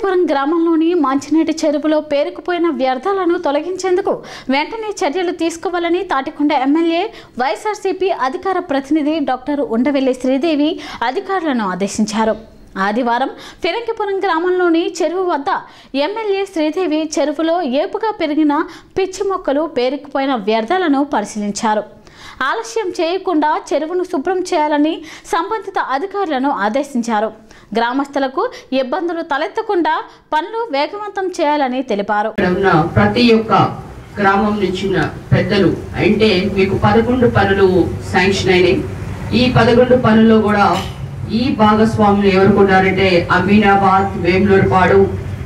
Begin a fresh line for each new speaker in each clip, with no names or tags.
ఫిరంగిపురం గ్రామంలోని మంచినీటి చెరువులో పేరుకుపోయిన వ్యర్థాలను తొలగించేందుకు వెంటనే చర్యలు తీసుకోవాలని తాటికొండ ఎమ్మెల్యే వైఎస్ఆర్సీపీ అధికార ప్రతినిధి డాక్టర్ ఉండవెల్లి శ్రీదేవి అధికారులను ఆదేశించారు ఆదివారం ఫిరంగిపురం గ్రామంలోని చెరువు వద్ద ఎమ్మెల్యే శ్రీదేవి చెరువులో ఏపుగా పెరిగిన పిచ్చి మొక్కలు పేరుకుపోయిన వ్యర్థాలను పరిశీలించారు ఆలస్యం చేయకుండా చెరువును శుభ్రం చేయాలని సంబంధిత అధికారులను ఆదేశించారు గ్రామస్తులకు ఇబ్బందులు తలెత్తకుండా పనులు వేగవంతం చేయాలని తెలిపారు
ఇక్కడ ఉన్న ప్రతి ఒక్క గ్రామం నుంచి ఉన్న పెద్దలు అంటే మీకు పదకొండు పనులు శాంక్షన్ అయినాయి ఈ పదకొండు పనుల్లో కూడా ఈ భాగస్వాములు ఎవరు ఉన్నారంటే అమీనాబాద్ వేములూరుపాడు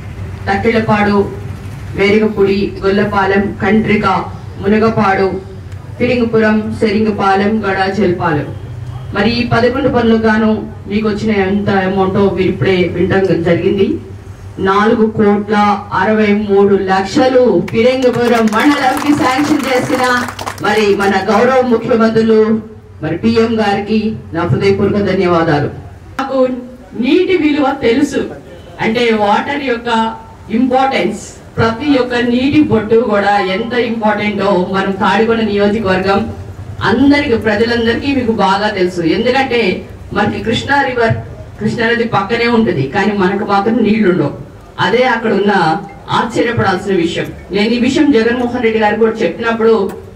తక్కిలపాడు వేరిగపూడి గొల్లపాలెం కండ్రిక మునగపాడు ఫిరింగపురం సెరింగపాలెం గడాచెల్పాలెం మరి ఈ పదకొండు పనులకు గాను మీకు వచ్చిన ఎంత అమౌంట్ మీరు ఇప్పుడే వినడం జరిగింది నాలుగు కోట్ల అరవై మూడు లక్షలు ఫిరంగపురం మండలంకి శాంక్షన్ చేసిన మరి మన గౌరవ ముఖ్యమంత్రులు మరి పిఎం గారికి నా హృదయపూర్వక ధన్యవాదాలు నాకు నీటి విలువ తెలుసు అంటే వాటర్ యొక్క ఇంపార్టెన్స్ ప్రతి ఒక్క నీటి బొట్టు కూడా ఎంత ఇంపార్టెంటో మనం తాడికొండ నియోజకవర్గం అందరికి ప్రజలందరికీ మీకు బాగా తెలుసు ఎందుకంటే మనకి కృష్ణా రివర్ కృష్ణా నది పక్కనే ఉంటుంది కానీ మనకు మాత్రం నీళ్లు ఉండవు అదే అక్కడ ఉన్న ఆశ్చర్యపడాల్సిన విషయం నేను ఈ విషయం జగన్మోహన్ రెడ్డి గారికి కూడా చెప్పినప్పుడు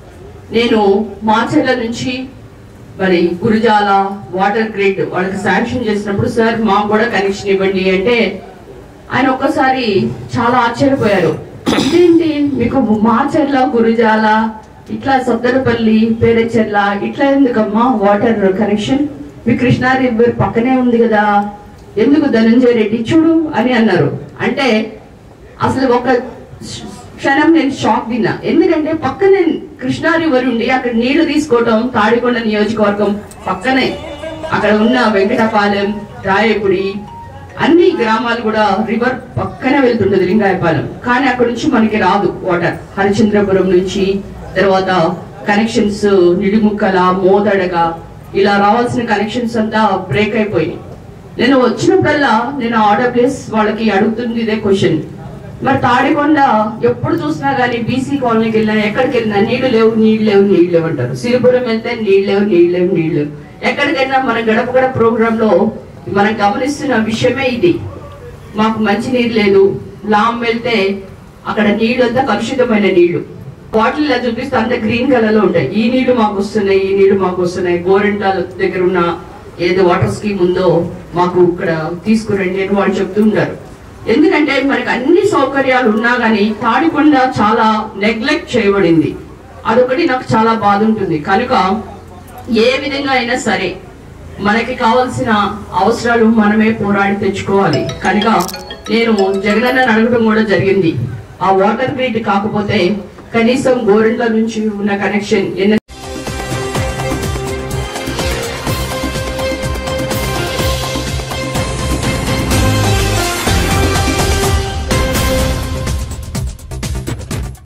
నేను మాచర్ల నుంచి మరి గురుజాల వాటర్ గ్రిడ్ వాళ్ళకి శాంక్షన్ చేసినప్పుడు సార్ మాకు కూడా కనెక్షన్ ఇవ్వండి అంటే ఆయన ఒక్కసారి చాలా ఆశ్చర్యపోయారు ఇదేంటి మీకు మాచర్ల గురుజాల ఇట్లా సత్తరపల్లి పేరెచెర్ల ఇట్లా ఎందుకమ్మా వాటర్ కనెక్షన్ మీ కృష్ణా రివర్ పక్కనే ఉంది కదా ఎందుకు ధనంజయ రెడ్డి చూడు అని అన్నారు అంటే అసలు ఒక క్ష- క్షణం నేను షాక్ తిన్నా ఎందుకంటే పక్కనే కృష్ణా రివర్ ఉండి అక్కడ నీళ్లు తీసుకోవటం తాడికొండ నియోజకవర్గం పక్కనే అక్కడ ఉన్న వెంకటపాలెం రాయపుడి అన్ని గ్రామాలు కూడా రివర్ పక్కనే వెళ్తుంటది లింగాయపాలెం కానీ అక్కడ నుంచి మనకి రాదు వాటర్ హరిచంద్రపురం నుంచి తర్వాత కనెక్షన్స్ నిడిముక్కల మోదడగ ఇలా రావాల్సిన కనెక్షన్స్ అంతా బ్రేక్ అయిపోయినాయి నేను వచ్చినప్పుడల్లా నేను ఆర్డర్ ప్లేస్ వాళ్ళకి అడుగుతుంది ఇదే క్వశ్చన్ మరి తాడికొండ ఎప్పుడు చూసినా గానీ బీసీ కాలనీకి వెళ్ళినా ఎక్కడికి వెళ్ళినా నీళ్లు లేవు నీళ్లు లేవు నీళ్లు లేవు అంటారు సిరిపురం వెళ్తే నీళ్లు లేవు నీళ్లు లేవు నీళ్లు లేవు ఎక్కడికైనా మన గడప గడప ప్రోగ్రామ్ లో మనం గమనిస్తున్న విషయమే ఇది మాకు మంచి నీరు లేదు లామ్ వెళ్తే అక్కడ నీళ్లు అంతా కలుషితమైన నీళ్లు బాటిల్ ఇలా చూపిస్తే అంత గ్రీన్ కలర్ లో ఉంటాయి ఈ నీళ్లు మాకు వస్తున్నాయి ఈ నీళ్లు మాకు వస్తున్నాయి గోరెంటాల దగ్గర ఉన్న ఏదో వాటర్ స్కీమ్ ఉందో మాకు ఇక్కడ తీసుకురండి అని వాళ్ళు చెప్తూ ఉంటారు ఎందుకంటే మనకి అన్ని సౌకర్యాలు ఉన్నా గానీ తాడికొండ చాలా నెగ్లెక్ట్ చేయబడింది అదొకటి నాకు చాలా బాధ ఉంటుంది కనుక ఏ విధంగా అయినా సరే మనకి కావాల్సిన అవసరాలు మనమే పోరాడి తెచ్చుకోవాలి కనుక నేను జగనన్న అడగడం కూడా జరిగింది ఆ వాటర్ గ్రిడ్ కాకపోతే కనీసం గోరెంట్ల నుంచి ఉన్న కనెక్షన్ ఎన్ని